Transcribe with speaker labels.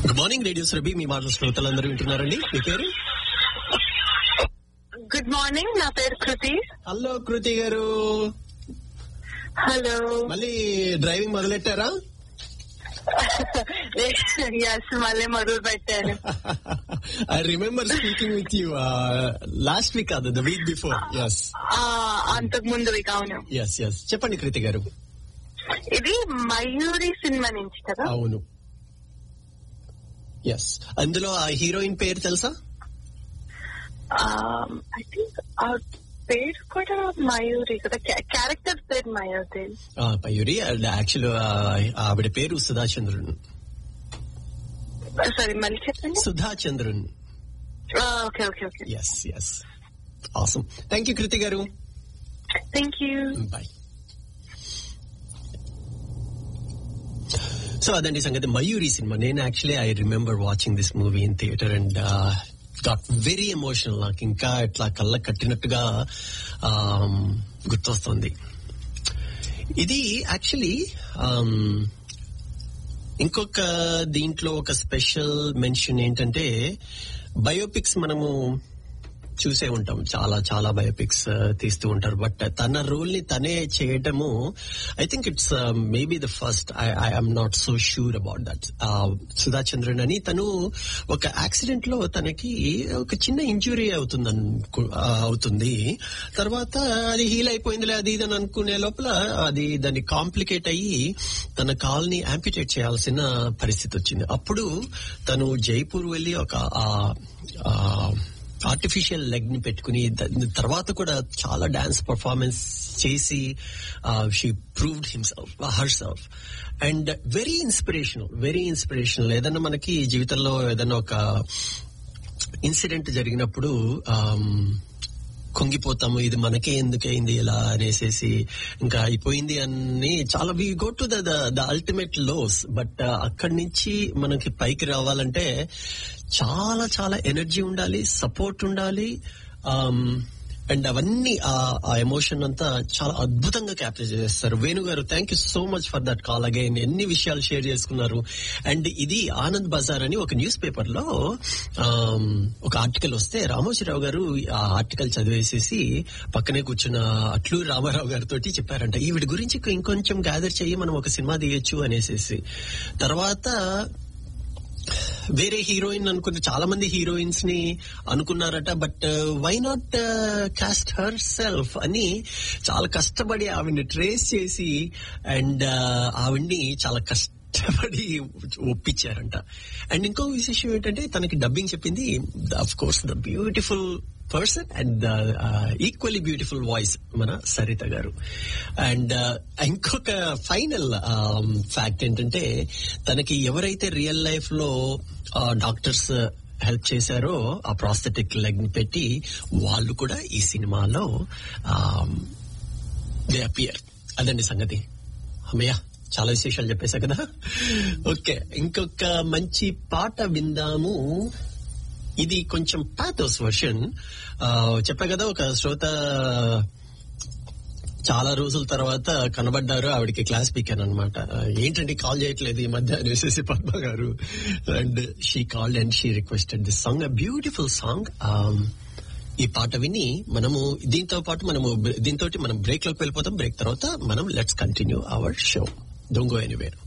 Speaker 1: good morning radio Surabhi మీ మాటల శ్రోతలందరూ వింటున్నారండి మీ పేరు
Speaker 2: గుడ్ మార్నింగ్ నా పేరు కృతి
Speaker 1: హలో కృతి గారు
Speaker 2: హలో
Speaker 1: మళ్ళీ డ్రైవింగ్ మొదలెట్టారా
Speaker 2: ఎస్ మళ్ళీ మొదలు పెట్టాను
Speaker 1: I remember speaking with you last week కాదు ద వీక్ బిఫోర్ ఎస్
Speaker 2: ఆ, అంతకు ముందు week, అవును
Speaker 1: ఎస్ ఎస్ చెప్పండి కృతి గారు
Speaker 2: ఇది మయూరి సినిమా నుంచి కదా
Speaker 1: అవును ఎస్ అందులో ఆ హీరోయిన్ పేరు తెలుసా
Speaker 2: ఐ థింక్ ఆ పేరు కూడా మయూరి కదా క్యారెక్టర్ పేరు మయూరి
Speaker 1: ఆ, పయూరి అండ్ యాక్చువల్ ఆవిడ పేరు సుధాచంద్రున్
Speaker 2: సారీ మళ్ళీ చెప్పండి
Speaker 1: Sudhachandran
Speaker 2: okay okay okay
Speaker 1: yes yes awesome thank you Kriti గారు
Speaker 2: థ్యాంక్ యూ
Speaker 1: బాయ్ సో అదండి సంగతి మయూరి సినిమా నేను actually I remember watching this movie in theatre and got very emotional నాకు ఇంకా ఇట్లా కళ్ళ కట్టినట్టుగా um, గుర్తొస్తుంది ఇది యాక్చువల్లీ ఇంకొక దీంట్లో ఒక స్పెషల్ మెన్షన్ ఏంటంటే బయోపిక్స్ మనము చూసే ఉంటాం చాలా చాలా బయోపిక్స్ తీస్తూ ఉంటారు బట్ తన రోల్ ని తనే చేయటము I think it's maybe the first I'm not so sure about that Sudha Chandran అని తను ఒక యాక్సిడెంట్ లో తనకి ఒక చిన్న ఇంజురీ అవుతుంది అనుకు- ఆ, అవుతుంది తర్వాత అది హీల్ అయిపోయిందిలే అది ఇది అని అనుకునే లోపల అది దాన్ని కాంప్లికేట్ అయ్యి తన కాల్ని యాంపిటేట్ చేయాల్సిన పరిస్థితి వచ్చింది అప్పుడు తను జైపూర్ వెళ్ళి ఒక ఆ- ఆ ఆర్టిఫిషియల్ లెగ్ ని పెట్టుకుని దాని తర్వాత కూడా చాలా డాన్స్ పర్ఫార్మెన్స్ చేసి she proved himself herself and very inspirational very inspirational ఏదన్నా మనకి జీవితంలో ఏదన్నా ఒక ఇన్సిడెంట్ జరిగినప్పుడు ఆమ్, కుంగిపోతాము ఇది మనకే ఎందుకైంది ఇలా అనేసేసి ఇంకా అయిపోయింది అని చాలా we go to the the ultimate lows but అక్కడి నుంచి మనకి పైకి రావాలంటే చాలా చాలా ఎనర్జీ ఉండాలి సపోర్ట్ ఉండాలి అండ్ అవన్నీ ఆ ఎమోషన్ అంతా చాలా అద్భుతంగా క్యాప్చర్ చేస్తారు వేణు గారు thank you so much for that call again ఎన్ని విషయాలు షేర్ చేసుకున్నారు అండ్ ఇది ఆనంద్ బజార్ అని ఒక న్యూస్ పేపర్ లో ఆమ్, ఒక ఆర్టికల్ వస్తే రామోజీరావు గారు ఆ ఆర్టికల్ చదివేసేసి పక్కనే కూర్చున్న అట్లూరి రామారావు గారితో చెప్పారంట ఈవిడ గురించి ఇంకొంచెం గ్యాదర్ చెయ్యి మనం ఒక సినిమా తీయొచ్చు అనేసేసి తర్వాత వేరే హీరోయిన్ అనుకున్న చాలా మంది హీరోయిన్స్ ని అనుకున్నారట but why not cast herself అని చాలా కష్టపడి ఆవిడ్ని ట్రేస్ చేసి అండ్ ఆవిడ్ని చాలా కష్టపడి ఒప్పించారంట అండ్ ఇంకో విశేషం ఏంటంటే తనకి డబ్బింగ్ చెప్పింది of course the beautiful person and equally beautiful voice మన సరిత గారు అండ్ ఇంకొక ఫైనల్ ఫ్యాక్ట్ ఏంటంటే తనకి ఎవరైతే రియల్ లైఫ్ లో డాక్టర్స్ హెల్ప్ చేశారో ఆ ప్రాస్థెటిక్ లెగ్ ని పెట్టి వాళ్ళు కూడా ఈ సినిమాలో దే అపియర్ అదండి సంగతి అమ్మయ్య చాలా విశేషాలు చెప్పేశా కదా ఓకే ఇంకొక మంచి పాట విందాము ఇది కొంచెం పాథోస్ వర్షన్ చెప్పా కదా ఒక శ్రోత చాలా రోజుల తర్వాత కనబడ్డారు ఆవిడకి క్లాస్ పీకాను అనమాట ఏంటండి కాల్ చేయట్లేదు ఈ మధ్య అనేసి పద్మ గారు and she called and she requested this song a beautiful song ఈ పాట విని మనము దీంతో పాటు మనము దీంతో మనం బ్రేక్ లోకి వెళ్ళిపోతాం బ్రేక్ తర్వాత మనం let's continue our show don't go anywhere